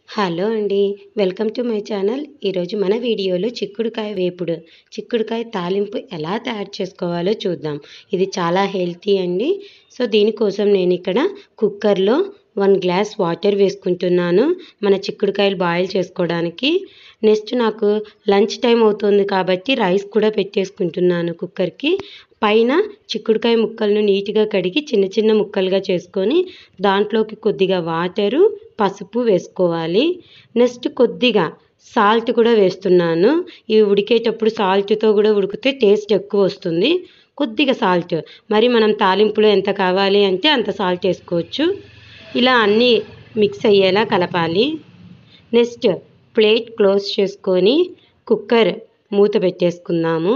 hello అండి welcome to my channel ఈరోజు మన వీడియోలో చిక్కుడుకాయ వేపుడు చిక్కుడుకాయ తాలింపు ఎలా తయారు చేసుకోవాలో చూద్దాం ఇది చాలా హెల్తీ అండి సో దీనికోసం నేను ఇక్కడ కుక్కర్లో వన్ గ్లాస్ వాటర్ వేసుకుంటున్నాను మన చిక్కుడుకాయలు బాయిల్ చేసుకోవడానికి నెక్స్ట్ నాకు లంచ్ టైం అవుతుంది కాబట్టి రైస్ కూడా పెట్టేసుకుంటున్నాను కుక్కర్కి పైన చిక్కుడుకాయ ముక్కలను నీట్గా కడిగి చిన్న చిన్న ముక్కలుగా చేసుకొని దాంట్లోకి కొద్దిగా వాటరు పసుపు వేసుకోవాలి నెక్స్ట్ కొద్దిగా సాల్ట్ కూడా వేస్తున్నాను ఇవి ఉడికేటప్పుడు సాల్ట్తో కూడా ఉడికితే టేస్ట్ ఎక్కువ వస్తుంది కొద్దిగా సాల్ట్ మరి మనం తాలింపులో ఎంత కావాలి అంటే అంత సాల్ట్ వేసుకోవచ్చు ఇలా అన్నీ మిక్స్ అయ్యేలా కలపాలి నెక్స్ట్ ప్లేట్ క్లోజ్ చేసుకొని కుక్కర్ మూత పెట్టేసుకుందాము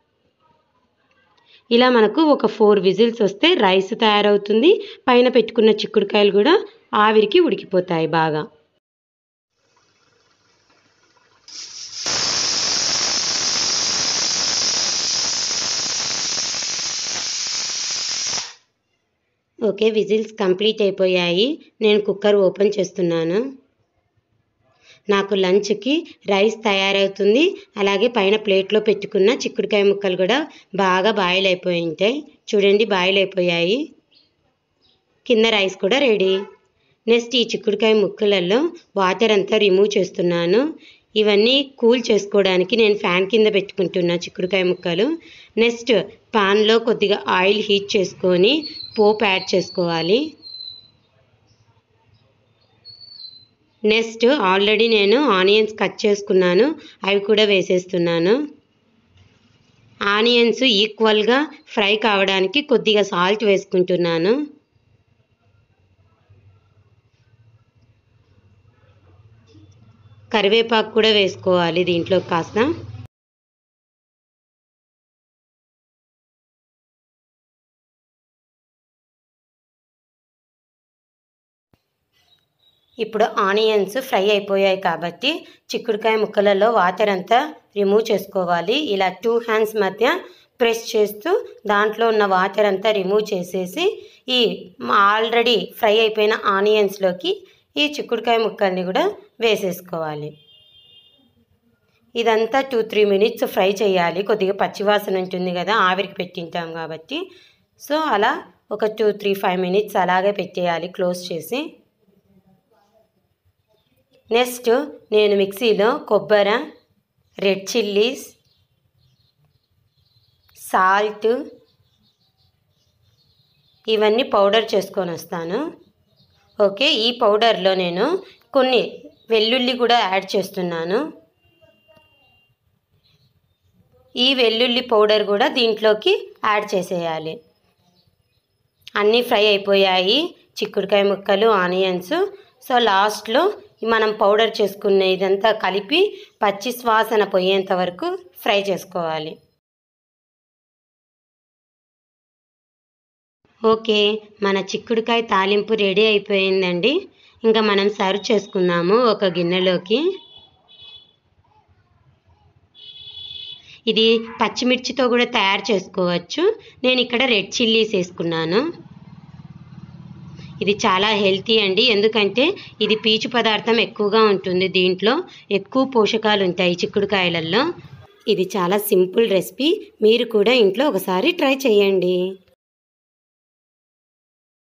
ఇలా మనకు ఒక ఫోర్ విజిల్స్ వస్తే రైస్ తయారవుతుంది పైన పెట్టుకున్న చిక్కుడుకాయలు కూడా ఆవిరికి ఉడికిపోతాయి బాగా ఓకే విజిల్స్ కంప్లీట్ అయిపోయాయి నేను కుక్కర్ ఓపెన్ చేస్తున్నాను నాకు లంచ్కి రైస్ తయారవుతుంది అలాగే పైన ప్లేట్లో పెట్టుకున్న చిక్కుడుకాయ ముక్కలు కూడా బాగా బాయిల్ అయిపోయి ఉంటాయి చూడండి బాయిల్ అయిపోయాయి కింద రైస్ కూడా రెడీ నెక్స్ట్ ఈ చిక్కుడుకాయ ముక్కలలో వాటర్ అంతా రిమూవ్ చేస్తున్నాను ఇవన్నీ కూల్ చేసుకోవడానికి నేను ఫ్యాన్ కింద పెట్టుకుంటున్నా చిక్కుడుకాయ ముక్కలు నెక్స్ట్ పాన్లో కొద్దిగా ఆయిల్ హీట్ చేసుకొని పోపు యాడ్ చేసుకోవాలి నెక్స్ట్ ఆల్రెడీ నేను ఆనియన్స్ కట్ చేసుకున్నాను అవి కూడా వేసేస్తున్నాను ఆనియన్స్ ఈక్వల్గా ఫ్రై కావడానికి కొద్దిగా సాల్ట్ వేసుకుంటున్నాను కరివేపాకు కూడా వేసుకోవాలి దీంట్లో కాస్త ఇప్పుడు ఆనియన్స్ ఫ్రై అయిపోయాయి కాబట్టి చిక్కుడుకాయ ముక్కలలో వాటర్ అంతా రిమూవ్ చేసుకోవాలి ఇలా టూ హ్యాండ్స్ మధ్య ప్రెస్ చేస్తూ దాంట్లో ఉన్న వాటర్ అంతా రిమూవ్ చేసేసి ఈ ఆల్రెడీ ఫ్రై అయిపోయిన ఆనియన్స్లోకి ఈ చిక్కుడుకాయ ముక్కల్ని కూడా వేసేసుకోవాలి ఇదంతా టూ త్రీ మినిట్స్ ఫ్రై చేయాలి కొద్దిగా పచ్చివాసన ఉంటుంది కదా ఆవిరికి పెట్టింటాం కాబట్టి సో అలా ఒక టూ త్రీ ఫైవ్ మినిట్స్ అలాగే పెట్టేయాలి క్లోజ్ చేసి నెక్స్ట్ నేను మిక్సీలో కొబ్బరి రెడ్ చిల్లీస్ సాల్ట్ ఇవన్నీ పౌడర్ చేసుకొని వస్తాను ఓకే ఈ పౌడర్లో నేను కొన్ని వెల్లుల్లి కూడా యాడ్ చేస్తున్నాను ఈ వెల్లుల్లి పౌడర్ కూడా దీంట్లోకి యాడ్ చేసేయాలి అన్నీ ఫ్రై అయిపోయాయి చిక్కుడుకాయ ముక్కలు ఆనియన్స్ సో లాస్ట్లో మనం పౌడర్ చేసుకున్న ఇదంతా కలిపి పచ్చి శ్వాసన పోయేంత వరకు ఫ్రై చేసుకోవాలి ఓకే మన చిక్కుడుకాయ తాలింపు రెడీ అయిపోయిందండి ఇంకా మనం సర్వ్ చేసుకుందాము ఒక గిన్నెలోకి ఇది పచ్చిమిర్చితో కూడా తయారు చేసుకోవచ్చు నేను ఇక్కడ రెడ్ చిల్లీస్ వేసుకున్నాను ఇది చాలా హెల్తీ అండి ఎందుకంటే ఇది పీచు పదార్థం ఎక్కువగా ఉంటుంది దీంట్లో ఎక్కువ పోషకాలు ఉంటాయి చిక్కుడుకాయలలో ఇది చాలా సింపుల్ రెసిపీ మీరు కూడా ఇంట్లో ఒకసారి ట్రై చేయండి